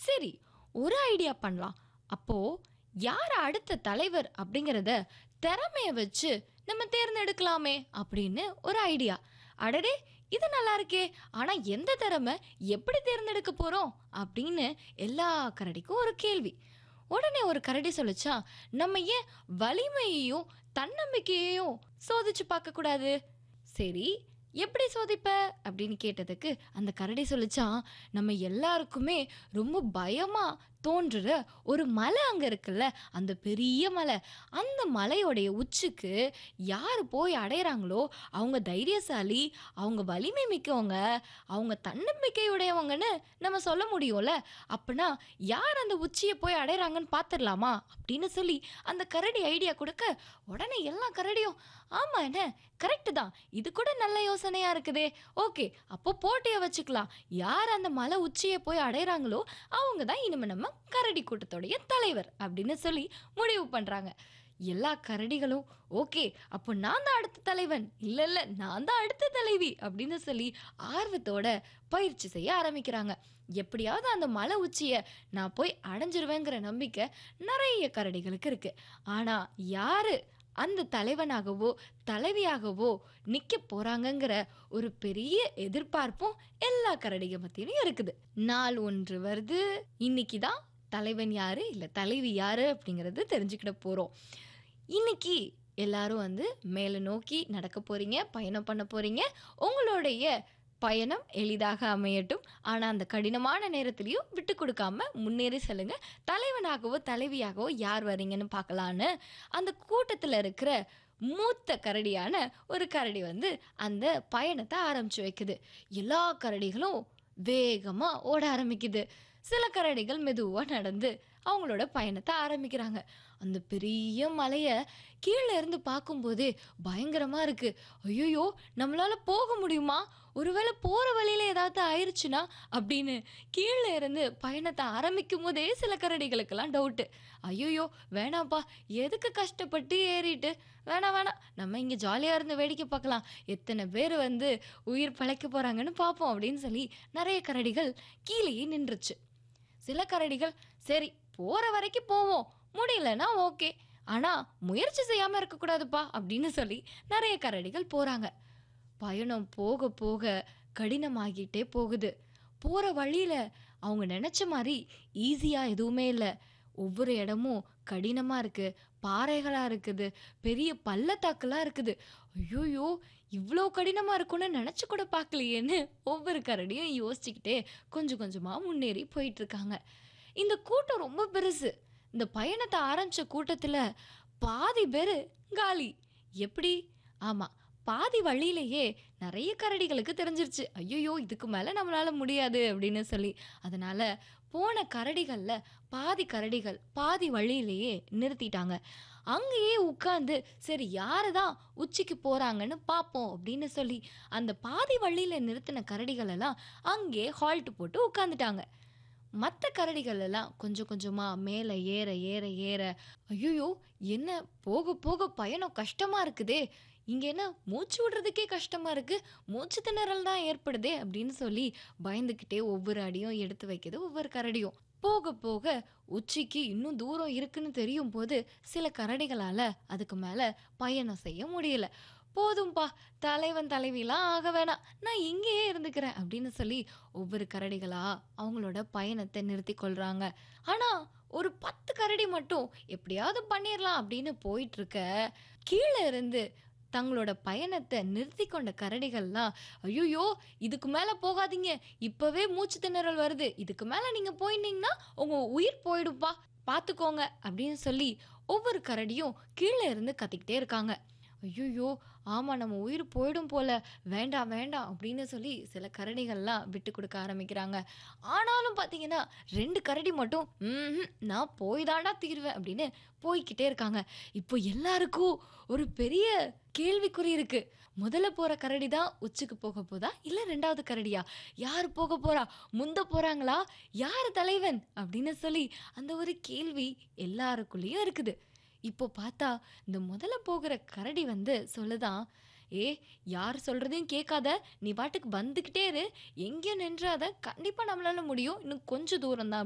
சரி ஒரு ஐடியா பண்ணலாம் அப்போ யார் அடுத்த தலைவர் அப்படிங்கிறத திறமைய வச்சு நம்ம தேர்ந்தெடுக்கலாமே அப்படின்னு ஒரு ஐடியா அடடே இது நல்லா இருக்கே ஆனா எந்த திறமை எப்படி தேர்ந்தெடுக்க போறோம் அப்படின்னு எல்லா கரடிக்கும் ஒரு கேள்வி உடனே ஒரு கரடி சொல்லுச்சா நம்ம ஏன் வலிமையையும் தன்னம்பிக்கையையும் சோதிச்சு பார்க்க கூடாது சரி எப்படி சோதிப்ப அப்படின்னு கேட்டதுக்கு அந்த கரடி சொல்லிச்சான் நம்ம எல்லாருக்குமே ரொம்ப பயமா தோன்றுற ஒரு மலை அங்க இருக்குல்ல அந்த பெரிய மலை அந்த மலையோடைய உச்சிக்கு யார் போய் அடையிறாங்களோ அவங்க தைரியசாலி அவங்க வலிமை மிக்கவங்க அவங்க தன்னம்பிக்கையுடையவங்கன்னு நம்ம சொல்ல முடியும்ல அப்படின்னா யார் அந்த உச்சியை போய் அடையிறாங்கன்னு பார்த்துடலாமா அப்படின்னு சொல்லி அந்த கரடி ஐடியா கொடுக்க உடனே எல்லா கரடியும் ஆமா என்ன கரெக்டு தான் இது கூட நல்ல யோசனையா இருக்குதே ஓகே அப்போ போட்டியை வச்சுக்கலாம் யார் அந்த மலை உச்சியை போய் அடையிறாங்களோ அவங்க தான் இனிமே நம்ம கரடி கூட்டத்தோடைய தலைவர் அப்படின்னு சொல்லி முடிவு பண்றாங்க எல்லா கரடிகளும் ஓகே அப்போ நான் தான் அடுத்த தலைவன் இல்ல இல்ல நான் தான் அடுத்த தலைவி அப்படின்னு சொல்லி ஆர்வத்தோட பயிற்சி செய்ய ஆரம்பிக்கிறாங்க எப்படியாவது அந்த மலை உச்சியை நான் போய் அடைஞ்சிருவேங்கிற நம்பிக்கை நிறைய கரடிகளுக்கு இருக்கு ஆனா யாரு அந்த தலைவனாகவோ தலைவியாகவோ நிக்க போறாங்கங்கிற ஒரு பெரிய எதிர்பார்ப்பும் எல்லா கரடிக மத்தியிலும் இருக்குது நாள் ஒன்று வருது இன்னைக்கு தான் தலைவன் யாரு இல்ல தலைவி யாரு அப்படிங்கறது தெரிஞ்சுக்கிட போறோம் இன்னைக்கு எல்லாரும் வந்து மேலே நோக்கி நடக்க போறீங்க பயணம் பண்ண போறீங்க உங்களுடைய பயணம் எளிதாக அமையட்டும் ஆனால் அந்த கடினமான நேரத்திலையும் விட்டு கொடுக்காம முன்னேறி செல்லுங்க தலைவனாகவோ தலைவியாகவோ யார் வரீங்கன்னு பார்க்கலான்னு அந்த கூட்டத்தில் இருக்கிற மூத்த கரடியான ஒரு கரடி வந்து அந்த பயணத்தை ஆரம்பிச்சு வைக்குது எல்லா கரடிகளும் வேகமாக ஓட ஆரம்பிக்குது சில கரடிகள் மெதுவாக நடந்து அவங்களோட பயணத்தை ஆரம்பிக்கிறாங்க அந்த பெரிய மலையை கீழே இருந்து பார்க்கும்போதே பயங்கரமாக இருக்கு ஐயோ நம்மளால போக முடியுமா ஒருவேளை போகிற வழியில ஏதாவது ஆயிடுச்சுன்னா அப்படின்னு கீழே இருந்து பயணத்தை ஆரம்பிக்கும் போதே சில கரடிகளுக்கெல்லாம் டவுட்டு ஐயோ வேணாம்ப்பா எதுக்கு கஷ்டப்பட்டு ஏறிட்டு வேணாம் வேணாம் நம்ம இங்கே ஜாலியாக இருந்து வேடிக்கை பார்க்கலாம் எத்தனை பேர் வந்து உயிர் பிழைக்க போகிறாங்கன்னு பார்ப்போம் அப்படின்னு சொல்லி நிறைய கரடிகள் கீழேயே நின்றுச்சு சில கரடிகள் சரி போகிற வரைக்கும் போவோம் முடியலன்னா ஓகே ஆனால் முயற்சி செய்யாமல் இருக்கக்கூடாதுப்பா அப்படின்னு சொல்லி நிறைய கரடிகள் போகிறாங்க பயணம் போக போக கடினமாகிட்டே போகுது போகிற வழியில் அவங்க நினச்ச மாதிரி ஈஸியாக எதுவுமே இல்லை ஒவ்வொரு இடமும் கடினமாக இருக்குது பாறைகளாக இருக்குது பெரிய பள்ளத்தாக்கெல்லாம் இருக்குது ஐயோயோ இவ்வளோ கடினமாக இருக்கும்னு நினச்சி கூட பார்க்கலையேன்னு ஒவ்வொரு கரடியும் யோசிச்சுக்கிட்டே கொஞ்சம் கொஞ்சமாக முன்னேறி போயிட்டு இருக்காங்க இந்த கூட்டம் ரொம்ப பெருசு இந்த பயணத்தை ஆரம்பிச்ச கூட்டத்தில் பாதி பேர் காலி எப்படி ஆமாம் பாதி வழியிலேயே நிறைய கரடிகளுக்கு தெரிஞ்சிருச்சு ஐயோ இதுக்கு மேலே நம்மளால முடியாது அப்படின்னு சொல்லி அதனால போன கரடிகளில் பாதி கரடிகள் பாதி வழியிலேயே நிறுத்திட்டாங்க அங்கேயே உட்காந்து சரி யாரு தான் உச்சிக்கு போறாங்கன்னு பார்ப்போம் அப்படின்னு சொல்லி அந்த பாதி வழியில நிறுத்தின கரடிகள் எல்லாம் அங்கே ஹால்ட் போட்டு உட்காந்துட்டாங்க மற்ற கரடிகள் எல்லாம் கொஞ்சம் கொஞ்சமாக மேலே ஏற ஏற ஏற ஐயோ என்ன போக போக பயணம் கஷ்டமாக இருக்குதே இங்கே என்ன மூச்சு விடுறதுக்கே கஷ்டமாக இருக்குது மூச்சு திணறல் தான் ஏற்படுதே அப்படின்னு சொல்லி பயந்துக்கிட்டே ஒவ்வொரு அடியும் எடுத்து வைக்குது ஒவ்வொரு கரடியும் போக போக உச்சிக்கு இன்னும் தூரம் இருக்குன்னு தெரியும் போது சில கரடிகளால் அதுக்கு மேலே பயணம் செய்ய முடியல போதும்பா தலைவன் தலைவிலாம் ஆக வேணாம் நான் இங்கேயே இருந்துக்கிறேன் அப்படின்னு சொல்லி ஒவ்வொரு கரடிகளா அவங்களோட பயணத்தை நிறுத்தி கொள்றாங்க ஆனா ஒரு பத்து கரடி மட்டும் எப்படியாவது பண்ணிடலாம் அப்படின்னு போயிட்டு இருக்க கீழே இருந்து தங்களோட பயணத்தை நிறுத்தி கொண்ட கரடிகள்லாம் ஐயோ இதுக்கு மேலே போகாதீங்க இப்போவே மூச்சு திணறல் வருது இதுக்கு மேலே நீங்கள் போயிருந்தீங்கன்னா உங்கள் உயிர் போயிடுப்பா பார்த்துக்கோங்க அப்படின்னு சொல்லி ஒவ்வொரு கரடியும் கீழே இருந்து கத்திக்கிட்டே இருக்காங்க ஐயோ ஆமாம் நம்ம உயிர் போயிடும் போல வேண்டாம் வேண்டாம் அப்படின்னு சொல்லி சில கரடிகள்லாம் விட்டு கொடுக்க ஆரம்பிக்கிறாங்க ஆனாலும் பார்த்தீங்கன்னா ரெண்டு கரடி மட்டும் ம் நான் போய் தாண்டா தீர்வேன் அப்படின்னு போய்கிட்டே இருக்காங்க இப்போ எல்லாருக்கும் ஒரு பெரிய கேள்விக்குறி இருக்கு முதல்ல போற கரடி தான் உச்சிக்கு போக போதா இல்ல ரெண்டாவது கரடியா யார் போக போறா முந்த போறாங்களா யார் தலைவன் அப்படின்னு சொல்லி அந்த ஒரு கேள்வி எல்லாருக்குள்ளேயும் இருக்குது இப்போ பார்த்தா இந்த முதல்ல போகிற கரடி வந்து சொல்லுதான் ஏ யார் சொல்றதையும் கேட்காத நீ பாட்டுக்கு வந்துக்கிட்டே இரு எங்கேயும் நின்றாத கண்டிப்பா நம்மளால முடியும் இன்னும் கொஞ்சம் தூரம் தான்